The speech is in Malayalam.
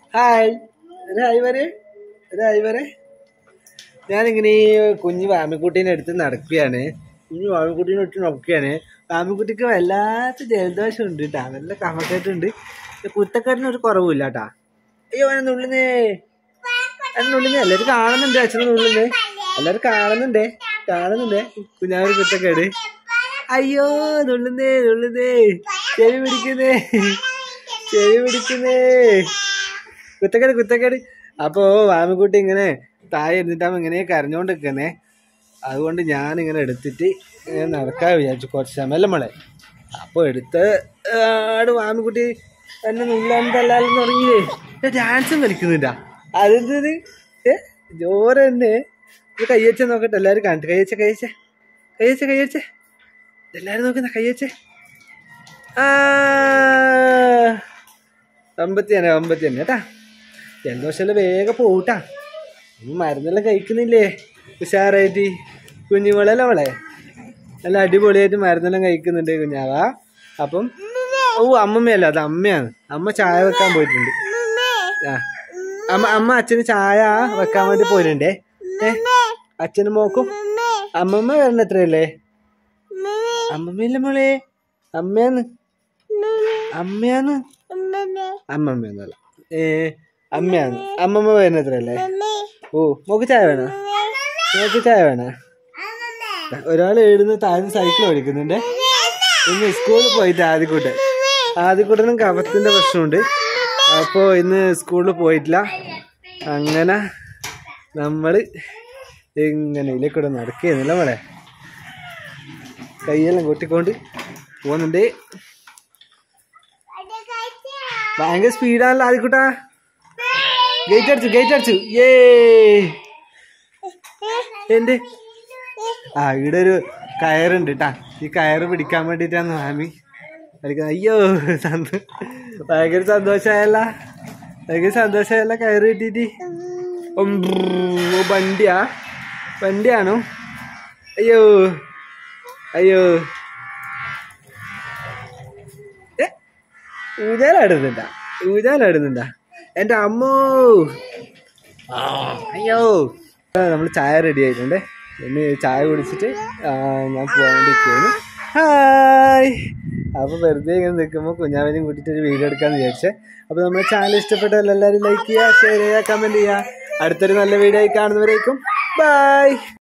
ഹായ് ഒരു ഹായ് വരെ ഒരു ഹായ് വരെ ഞാനിങ്ങനെ ഈ കുഞ്ഞു വാമിക്കുട്ടീനെ എടുത്ത് നടക്കുകയാണ് കുഞ്ഞു വാമിക്കുട്ടീനെ ഇട്ട് നോക്കുകയാണ് വാമിക്കുട്ടിക്ക് വല്ലാത്ത ജലദോഷം ഉണ്ട് കേട്ടാ നല്ല കഫക്കെട്ടുണ്ട് കുത്തക്കെട്ടിന് ഒരു കുറവില്ല കേട്ടാ അയ്യോ അവനെ നുള്ളുന്നേ അവനെ നുള്ളുന്നേ എല്ലാവരും കാണുന്നുണ്ട് അച്ഛനെ നുള്ളുന്നേ എല്ലാവരും കാണുന്നുണ്ടേ കാണുന്നുണ്ടേ കുഞ്ഞാവൊരു കുത്തക്കേട് അയ്യോ നുള്ളുന്നേ നുള്ളുന്നേ ചെവി പിടിക്കുന്നേ ചെവി പിടിക്കുന്നേ കുത്തക്കേട് കുത്തക്കേട് അപ്പോ വാമിക്കുട്ടി ഇങ്ങനെ താഴെ ഇരുന്നിട്ടാകുമ്പോൾ ഇങ്ങനെ കരഞ്ഞോണ്ട് നിൽക്കുന്നേ അതുകൊണ്ട് ഞാൻ ഇങ്ങനെ എടുത്തിട്ട് ഇങ്ങനെ നടക്കാൻ വിചാരിച്ചു കുറച്ച് സമയം മോളെ അപ്പോൾ എടുത്ത് ആട് വാമിക്കുട്ടി എന്നെ നുള്ളാന്തല്ലാലും തുടങ്ങിയില്ലേ ഡാൻസും കളിക്കുന്നുണ്ടാ അതെന്തത് ഏ ജോറ് തന്നെ ഇത് കയ്യച്ച നോക്കട്ടെ എല്ലാവരും കണ്ടിട്ട് കയ്യച്ച കയ്യച്ച കയ്യച്ച കയ്യച്ച എല്ലാവരും നോക്കുന്ന കയ്യച്ച ആ അമ്പത്തി തന്നെ അമ്പത്തി തന്നെ കേട്ടാ ജലദോഷമെല്ലാം വേഗം പോട്ടാ ഇനി മരുന്നെല്ലാം കഴിക്കുന്നില്ലേ ഉഷാറായിട്ട് കുഞ്ഞുമോളല്ലേ അവളെ നല്ല അടിപൊളിയായിട്ട് മരുന്നെല്ലാം കഴിക്കുന്നുണ്ട് കുഞ്ഞാവാ അപ്പം ഓ അമ്മമ്മയല്ല അത് അമ്മയാണ് അമ്മ ചായ വെക്കാൻ പോയിട്ടുണ്ട് ആ അമ്മ അമ്മ അച്ഛന് ചായ വെക്കാൻ വേണ്ടി പോയിട്ടുണ്ടേ ഏ അച്ഛനും മോക്കും അമ്മമ്മ വരണ എത്രയല്ലേ അമ്മമ്മയില്ല മോളെ അമ്മയാന്ന് അമ്മയാന്ന് അമ്മമ്മയൊന്നുമല്ല ഏ അമ്മയാണ് അമ്മമ്മ വരുന്ന എത്രയല്ലേ ഓ മോക്ക് ചായ വേണോ മോക്ക് ചായ വേണോ ഒരാൾ എഴുതുന്ന താഴ്ന്ന് സൈക്കിൾ ഓടിക്കുന്നുണ്ട് ഇന്ന് സ്കൂളിൽ പോയിട്ട് ആദ്യക്കൂട്ടൻ ആദ്യക്കൂട്ടനും കഫത്തിന്റെ പ്രശ്നമുണ്ട് അപ്പോൾ ഇന്ന് സ്കൂളിൽ പോയിട്ടില്ല അങ്ങനെ നമ്മള് ഇങ്ങനെ ഇതിലേക്കൂടെ നടക്കുകയെന്നില്ല മോളെ കൈയെല്ലാം കൊട്ടിക്കൊണ്ട് പോകുന്നുണ്ട് ഭയങ്കര സ്പീഡാണല്ലോ ആദ്യക്കൂട്ടാ ഗേറ്റ് അടിച്ചു ഗേറ്റ് അടിച്ചു ഏ എന്റെ ആ ഇവിടെ ഒരു കയറുണ്ട് കേട്ടാ ഈ കയറ് പിടിക്കാൻ വേണ്ടിട്ടാണ് മാമി കളിക്കുന്നത് അയ്യോ സന്തോ ഭയങ്കര സന്തോഷമായല്ല ഭയങ്കര സന്തോഷമായല്ല കയറ് കിട്ടിയിട്ട് ഉം, ഓ വണ്ടിയാ വണ്ടിയാണോ അയ്യോ അയ്യോ ഏ ഊജാലാടുന്നുണ്ടാ ഊജാലാടുന്നുണ്ടാ എൻ്റെ അമ്മോ ആ, അയ്യോ നമ്മൾ ചായ റെഡി ആയിട്ടുണ്ട് ഇനി ചായ കുടിച്ചിട്ട് ആ, ഞാൻ പോകാൻ വേണ്ടിയിരിക്കുകയാണ് ഹായ് അപ്പോൾ വെറുതെ ഇങ്ങനെ നിൽക്കുമ്പോൾ കുഞ്ഞാവിനെയും കൂട്ടിയിട്ട് ഒരു വീഡിയോ എടുക്കാമെന്ന് വിചാരിച്ചേ അപ്പോൾ നമ്മുടെ ചാനൽ ഇഷ്ടപ്പെട്ടാൽ എല്ലാവരും ലൈക്ക് ചെയ്യുക ഷെയർ ചെയ്യുക കമൻറ്റ് ചെയ്യുക അടുത്തൊരു നല്ല വീഡിയോ ആയി കാണുന്നവരേക്കും ബൈ